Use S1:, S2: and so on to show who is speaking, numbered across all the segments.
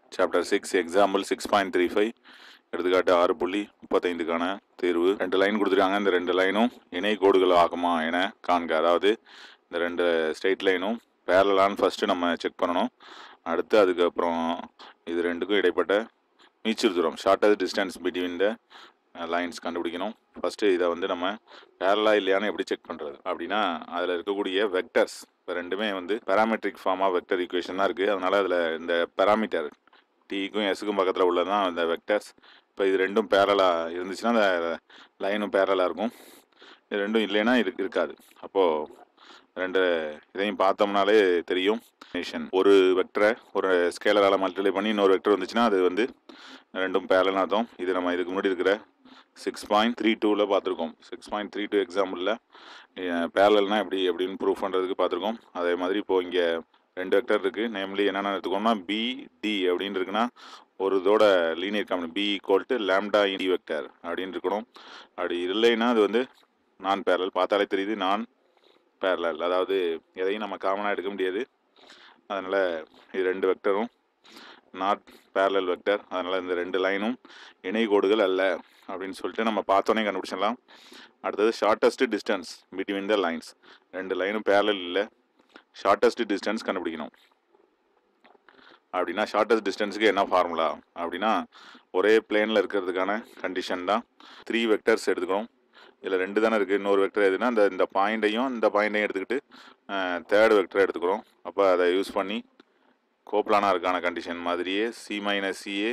S1: chapter six example six point three five எடுத்துக்காட்டு ஆறு புள்ளி முப்பத்தைந்துக்கான தேர்வு ரெண்டு லைன் கொடுத்துருக்காங்க இந்த ரெண்டு லைனும் இணை கோடுகள் ஆகுமா என காண்க அதாவது இந்த ரெண்டு ஸ்ட்ரெயிட் லைனும் பேரலான்னு ஃபஸ்ட்டு நம்ம செக் பண்ணணும் அடுத்து அதுக்கப்புறம் இது ரெண்டுக்கும் இடைப்பட்ட மீச்சர் தூரம் shortest distance between the lines கண்டுபிடிக்கணும் ஃபஸ்ட்டு இதை வந்து நம்ம பேரலா இல்லையான்னு எப்படி செக் பண்ணுறது அப்படின்னா அதில் இருக்கக்கூடிய வெக்டர்ஸ் இப்போ ரெண்டுமே வந்து பேராமெட்ரிக் ஃபார்மாக வெக்டர் ஈக்குவேஷன் தான் இருக்குது அதனால் அதில் இந்த பேராமீட்டர் டிக்கும் எஸ்ஸுக்கும் பக்கத்தில் உள்ளது தான் இந்த வெக்டர்ஸ் இப்போ இது ரெண்டும் பேரலாக இருந்துச்சுன்னா அந்த லைனும் பேரலாக இருக்கும் இது ரெண்டும் இல்லைன்னா இரு இருக்காது அப்போது ரெண்டு இதையும் பார்த்தோம்னாலே தெரியும் ஒரு வெக்டரை ஒரு ஸ்கேலரால் மல்டிப்ளை பண்ணி இன்னொரு வெக்டர் வந்துச்சுன்னா அது வந்து ரெண்டும் பேரலாக அர்த்தம் இது நம்ம இதுக்கு முன்னாடி இருக்கிற சிக்ஸ் பாயிண்ட் த்ரீ டூவில் பார்த்துருக்கோம் சிக்ஸ் பாயிண்ட் த்ரீ டூ எக்ஸாம்பிளில் பேரலல்னா எப்படி எப்படின்னு ப்ரூஃப் பண்ணுறதுக்கு பார்த்துருக்கோம் அதே மாதிரி இப்போது இங்கே ரெண்டு வெக்டர் இருக்குது நேம்லி என்னென்ன எடுத்துக்கோம்னா பி டி அப்படின்னு இருக்குன்னா ஒரு இதோட லீனியர் காம்பன் B equal to lambda D vector அப்படின்னு இருக்கணும் அப்படி இல்லைன்னா அது வந்து நான் பேரல் பார்த்தாலே தெரியுது நான் பேரலல் அதாவது எதையும் நம்ம காமனாக எடுக்க முடியாது அதனால் இது ரெண்டு வெக்டரும் நாட் பேரலல் வெக்டர் அதனால் இந்த ரெண்டு லைனும் இணை கோடுகள் அல்ல அப்படின்னு சொல்லிட்டு நம்ம பார்த்தோன்னே கண்டுபிடிச்சிடலாம் அடுத்தது shortest distance between the lines ரெண்டு லைனும் பேரலல் இல்லை ஷார்ட்டஸ்ட் டிஸ்டன்ஸ் கண்டுபிடிக்கணும் அப்படின்னா ஷார்ட்டஸ்ட் டிஸ்டன்ஸுக்கு என்ன ஃபார்முலா அப்படின்னா ஒரே பிளேனில் இருக்கிறதுக்கான கண்டிஷன் தான் த்ரீ வெக்டர்ஸ் எடுத்துக்கணும் இதில் ரெண்டு தானே இருக்குது இன்னொரு வெக்டர் எதுனா இந்த இந்த பாயிண்ட்டையும் இந்த பாயிண்ட்டையும் எடுத்துக்கிட்டு தேர்ட் வெக்டர் எடுத்துக்கிறோம் அப்போ அதை யூஸ் பண்ணி கோப்லானாருக்கான கண்டிஷன் மாதிரியே சி மைனஸ் சிஏ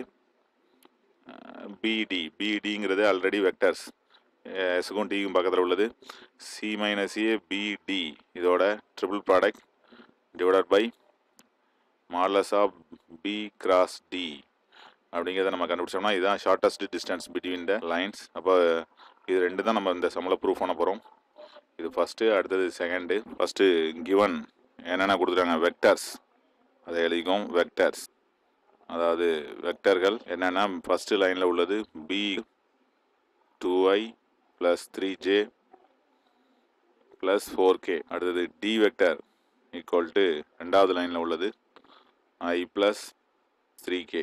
S1: பிடி பிடிங்கிறது ஆல்ரெடி வெக்டர்ஸ் எஸ்க்கும் டிக்கும் பக்கத்தில் உள்ளது சி மைனஸ் ஏ பிடி இதோட triple product divided by modulus of B cross D அப்படிங்கிறத நம்ம கண்டுபிடிச்சோம்னா இதுதான் shortest distance between the lines அப்போ இது ரெண்டு தான் நம்ம இந்த சம்மில் ப்ரூவ் பண்ண போகிறோம் இது ஃபஸ்ட்டு அடுத்தது செகண்டு ஃபஸ்ட்டு கிவன் என்னென்ன கொடுத்துருக்காங்க வெக்டர்ஸ் அதை எழுதிக்கும் வெக்டர்ஸ் அதாவது வெக்டர்கள் என்னென்னா ஃபஸ்ட்டு லைனில் உள்ளது B two I plus three J plus four K அடுத்தது டி வெக்டர் ஈக்குவல் டு ரெண்டாவது லைனில் உள்ளது I plus three K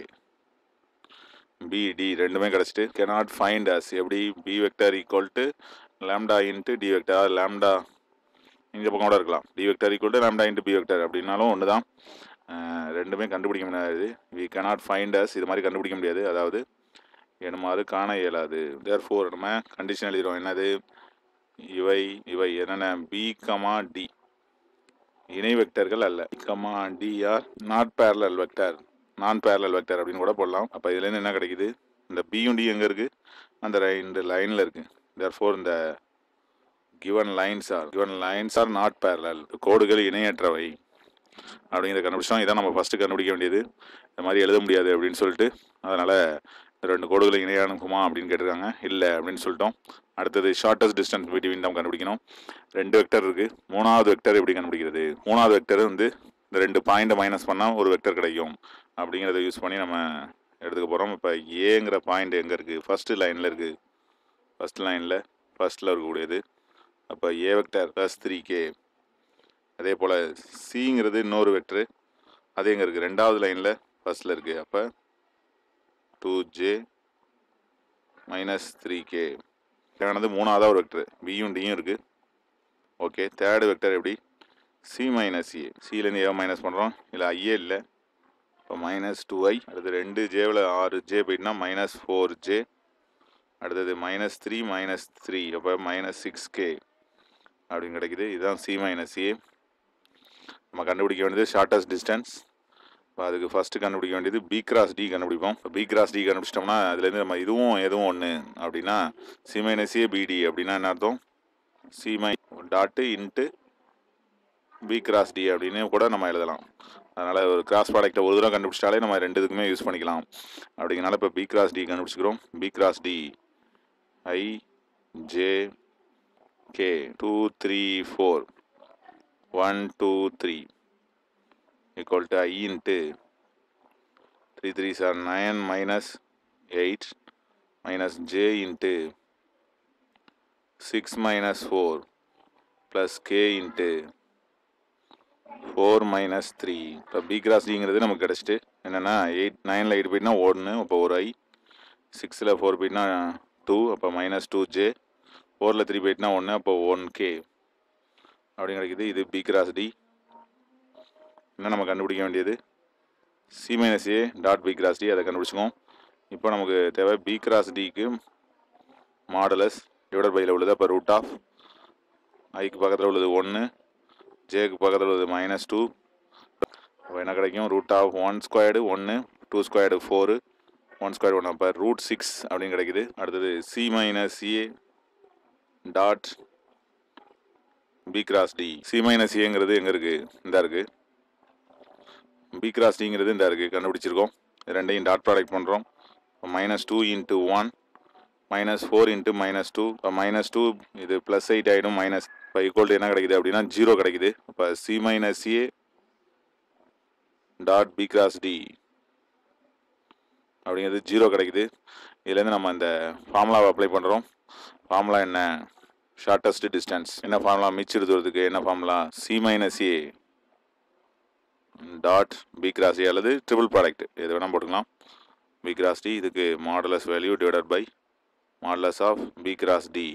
S1: B D ரெண்டுமே கிடச்சிட்டு கெனாட் ஃபைண்ட் அஸ் எப்படி B vector equal to lambda into D vector lambda இந்த பக்கம் கூட இருக்கலாம் D vector equal to lambda into B vector அப்படின்னாலும் ஒன்று தான் ரெண்டுமே கண்டுபிடிக்க முடியாது வி கனாட் ஃபைண்ட் அஸ் இது மாதிரி கண்டுபிடிக்க முடியாது அதாவது எனுமாறு காண இயலாது தேர் ஃபோர் நம்ம கண்டிஷன் எழுதிடுவோம் என்னது இவை இவை என்னென்ன பி கமா டி இணை வெக்டர்கள் அல்ல comma D are not parallel vector non parallel vector அப்படின்னு கூட போடலாம் அப்போ இதுலேருந்து என்ன கிடைக்குது இந்த பியும் டி எங்கே இருக்குது அந்த இந்த லைனில் இருக்குது தேர் ஃபோர் இந்த given lines are given lines are not parallel கோடுகள் இணையற்றவை அப்படிங்கிறத கண்டுபிடிச்சோம் இதான் நம்ம ஃபஸ்ட்டு கண்டுபிடிக்க வேண்டியது இந்த மாதிரி எழுத முடியாது அப்படின்னு சொல்லிட்டு அதனால் ரெண்டு கோடுகளை இணையானுக்குமா அப்படின்னு கேட்டிருக்காங்க இல்லை அப்படின்னு சொல்லிட்டோம் அடுத்தது ஷார்ட்டஸ்ட் டிஸ்டன்ஸ் பிட்வீன் நம்ம கண்டுபிடிக்கணும் ரெண்டு வெக்டர் இருக்குது மூணாவது வெக்டர் எப்படி கண்டுபிடிக்கிறது மூணாவது வெக்டர் வந்து இந்த ரெண்டு பாயிண்ட்டை மைனஸ் பண்ணால் ஒரு வெக்டர் கிடைக்கும் அப்படிங்கிறத யூஸ் பண்ணி நம்ம எடுத்துக்க போகிறோம் இப்போ ஏங்கிற பாயிண்ட் எங்கே இருக்குது ஃபஸ்ட்டு லைனில் இருக்குது ஃபஸ்ட் லைனில் ஃபஸ்ட்டில் இருக்கக்கூடியது அப்போ A vector plus three K அதே போல் சிங்கிறது இன்னொரு வெக்டரு அது எங்கே இருக்குது ரெண்டாவது லைனில் ஃபஸ்ட்டில் இருக்குது அப்போ two J minus three K தேவையானது மூணாவதாக ஒரு வெக்டர் பியும் டியும் இருக்குது ஓகே தேர்டு வெக்டர் எப்படி சி மைனஸ் ஏ சிலேருந்து ஏ மைனஸ் பண்ணுறோம் இல்லை ஐயே இல்லை இப்போ மைனஸ் டூ ஐ அடுத்து ரெண்டு ஜேவில் ஆறு ஜே போயிட்டுனா மைனஸ் ஃபோர் ஜே அடுத்தது மைனஸ் த்ரீ மைனஸ் த்ரீ அப்போ மைனஸ் சிக்ஸ் கே அப்படின்னு கிடைக்குது இதுதான் சி மைனஸ் ஏ நம்ம கண்டுபிடிக்க வேண்டியது ஷார்ட்டஸ்ட் டிஸ்டன்ஸ் இப்போ அதுக்கு ஃபஸ்ட்டு கண்டுபிடிக்க வேண்டியது பி கிராஸ் டி கண்டுபிடிப்போம் இப்போ பி கிராஸ் டி கண்டுபிடிச்சிட்டோம்னா அதுலேருந்து நம்ம இதுவும் எதுவும் ஒன்று அப்படின்னா சி மைனஸ் ஏ பிடி அப்படின்னா என்ன அர்த்தம் C my dot into B cross D அப்படின்னு கூட நம்ம எழுதலாம் அதனால் ஒரு கிராஸ் ப்ராடக்ட்டை ஒரு தூரம் கண்டுபிடிச்சிட்டாலே நம்ம ரெண்டு இதுக்குமே யூஸ் பண்ணிக்கலாம் அப்படிங்கிறனால இப்போ பி கிராஸ் டி கண்டுபிடிச்சிக்கிறோம் B cross D I J K two three four one two three equal to I into three three sir nine minus eight minus J into six minus four plus K into four minus three இப்போ B cross டிங்கிறது நமக்கு கிடச்சிட்டு என்னென்னா eight நைனில் eight போயிட்னா ஒன்று அப்போ ஒரு I சிக்ஸில் ஃபோர் போயிட்னா டூ அப்போ மைனஸ் டூ ஜே ஃபோரில் த்ரீ போயிட்னா ஒன்று அப்போ ஒன் கே அப்படின்னு கிடைக்குது இது பி கிராஸ் டி என்ன நம்ம கண்டுபிடிக்க வேண்டியது C minus A dot B cross D அதை கண்டுபிடிச்சிக்கோம் இப்போ நமக்கு தேவை பி கிராஸ் டிக்கு மாடலஸ் டிவைடட் பையில் உள்ளது அப்போ ரூட் ஆஃப் ஐக்கு பக்கத்தில் உள்ளது ஒன்று ஜேக்கு பக்கத்தில் உள்ளது மைனஸ் டூ அப்போ என்ன கிடைக்கும் ரூட் ஆஃப் ஒன் ஸ்கொயர்டு ஒன்று two squared four one square one அப்போ ரூட் சிக்ஸ் அப்படின்னு கிடைக்குது அடுத்தது C minus A dot B cross D C minus ஏங்கிறது எங்கே இருக்குது இந்த இருக்குது பி கிராஸ் டிங்கிறது இந்த இருக்குது கண்டுபிடிச்சிருக்கோம் இது ரெண்டையும் டாட் ப்ராடக்ட் பண்ணுறோம் minus two into one minus four into minus two minus two இது ப்ளஸ் எயிட் ஆகிடும் மைனஸ் இப்போ ஈக்குவல் என்ன கிடைக்குது அப்படின்னா ஜீரோ கிடைக்குது இப்போ C minus A dot B cross D அப்படிங்கிறது ஜீரோ கிடைக்குது இதுலேருந்து நம்ம இந்த ஃபார்முலாவை அப்ளை பண்ணுறோம் ஃபார்முலா என்ன ஷார்ட்டஸ்ட் டிஸ்டன்ஸ் என்ன ஃபார்முலா மிச்சர் தூரத்துக்கு என்ன formula C minus A dot B cross A அல்லது ட்ரிபிள் ப்ராடக்ட் எது வேணால் போட்டுக்கலாம் பி கிராஸ் டி இதுக்கு modulus value divided by modulus of B cross D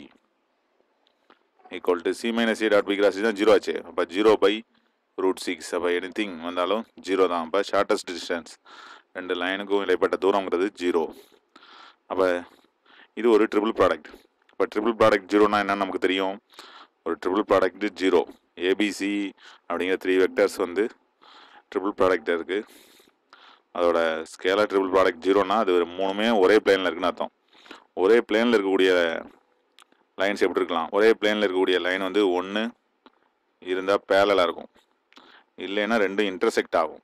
S1: equal to C minus A dot B cross D தான் zero ஆச்சு அப்போ zero by root six அப்போ anything வந்தாலும் ஜீரோ தான் அப்போ ஷார்ட்டஸ்ட் டிஸ்டன்ஸ் ரெண்டு லைனுக்கும் இடைப்பட்ட தூரங்கிறது ஜீரோ அப்போ இது ஒரு ட்ரிபிள் ப்ராடக்ட் இப்போ ட்ரிபிள் ப்ராடக்ட் ஜீரோனா என்னன்னு நமக்கு தெரியும் ஒரு ட்ரிபிள் ப்ராடக்ட் ஜீரோ ஏபிசி அப்படிங்கிற த்ரீ வெக்டர்ஸ் வந்து ட்ரிபிள் ப்ராடக்ட் இருக்குது அதோட ஸ்கேலர் ட்ரிபிள் ப்ராடக்ட் ஜீரோனா அது ஒரு மூணுமே ஒரே பிளேனில் இருக்குன்னு அர்த்தம் ஒரே பிளேனில் இருக்கக்கூடிய லைன்ஸ் எப்படி இருக்கலாம் ஒரே பிளேனில் இருக்கக்கூடிய லைன் வந்து ஒன்று இருந்தால் பேரலாக இருக்கும் இல்லைன்னா ரெண்டும் இன்டர்செக்ட் ஆகும்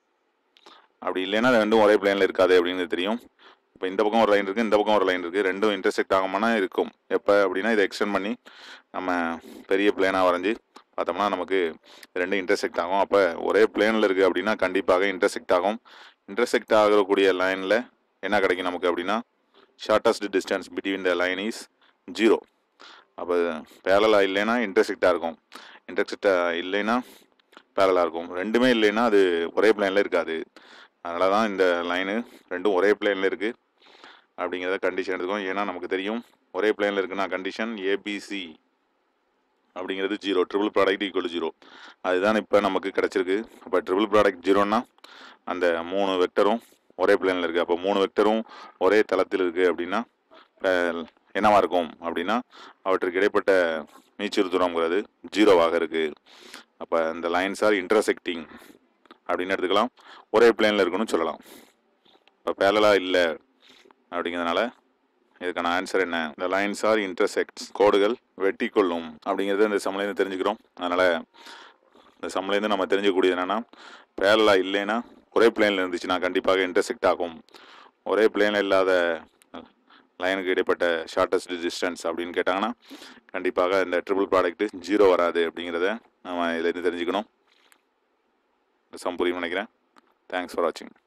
S1: அப்படி இல்லைன்னா ரெண்டும் ஒரே பிளேனில் இருக்காது அப்படின்னு தெரியும் இப்போ இந்த பக்கம் ஒரு லைன் இருக்குது இந்த பக்கம் ஒரு லைன் இருக்குது ரெண்டும் இன்டர்செக்ட் ஆகுமானா இருக்கும் எப்போ அப்படின்னா இதை எக்ஸ்டெண்ட் பண்ணி நம்ம பெரிய பிளேனாக வரைஞ்சி பார்த்தோம்னா நமக்கு ரெண்டும் இன்டர்செக்ட் ஆகும் அப்போ ஒரே பிளேனில் இருக்குது அப்படின்னா கண்டிப்பாக இன்டர்செக்ட் ஆகும் இன்டர்செக்ட் ஆகக்கூடிய லைனில் என்ன கிடைக்கும் நமக்கு அப்படின்னா shortest distance between the line is zero அப்போ பேரலாக இல்லைன்னா இன்டர்செக்டாக இருக்கும் இன்டர்செக்டாக இல்லைன்னா பேரலாக இருக்கும் ரெண்டுமே இல்லைன்னா அது ஒரே பிளேனில் இருக்காது அதனால தான் இந்த லைனு ரெண்டும் ஒரே பிளேனில் இருக்குது அப்படிங்கிறத கண்டிஷன் எடுத்துக்கோம் ஏன்னா நமக்கு தெரியும் ஒரே பிளேனில் இருக்குன்னா கண்டிஷன் ஏபிசி அப்படிங்கிறது zero triple product equal zero அதுதான் இப்போ நமக்கு கிடச்சிருக்கு அப்போ ட்ரிபிள் ப்ராடக்ட் ஜீரோன்னா அந்த மூணு வெக்டரும் ஒரே பிளேனில் இருக்குது அப்போ மூணு வெக்டரும் ஒரே தளத்தில் இருக்குது அப்படின்னா அஹ், என்னவா இருக்கும் அப்படின்னா அவற்றுக்கு இடைப்பட்ட மீச்சூர் தூரம்ங்கிறது ஜீரோவாக இருக்குது அப்போ இந்த லைன்ஸ் ஆர் இன்டர்செக்டிங் அப்படின்னு எடுத்துக்கலாம் ஒரே பிளேனில் இருக்குன்னு சொல்லலாம் இப்போ பேரலாக இல்லை அப்படிங்கிறதுனால இதுக்கான ஆன்சர் என்ன இந்த லைன்ஸ் ஆர் இன்டர்செக்ட்ஸ் கோடுகள் வெட்டி கொள்ளும் அப்படிங்கிறத இந்த சமலேருந்து தெரிஞ்சுக்கிறோம் அதனால் இந்த சமலேருந்து நம்ம தெரிஞ்சுக்கூடியது என்னென்னா பேரலாக இல்லைன்னா ஒரே பிளேனில் இருந்துச்சுன்னா கண்டிப்பாக இன்டர்செக்ட் ஆகும் ஒரே பிளேனில் இல்லாத லைனுக்கு இடைப்பட்ட ஷார்ட்டஸ்ட் டிஸ்டன்ஸ் அப்படின்னு கேட்டாங்கன்னா கண்டிப்பாக இந்த ட்ரிபிள் ப்ராடக்ட் ஜீரோ வராது அப்படிங்கிறத நம்ம இதுலேருந்து தெரிஞ்சுக்கணும் சம் புரியும் நினைக்கிறேன் தேங்க்ஸ் ஃபார் வாட்சிங்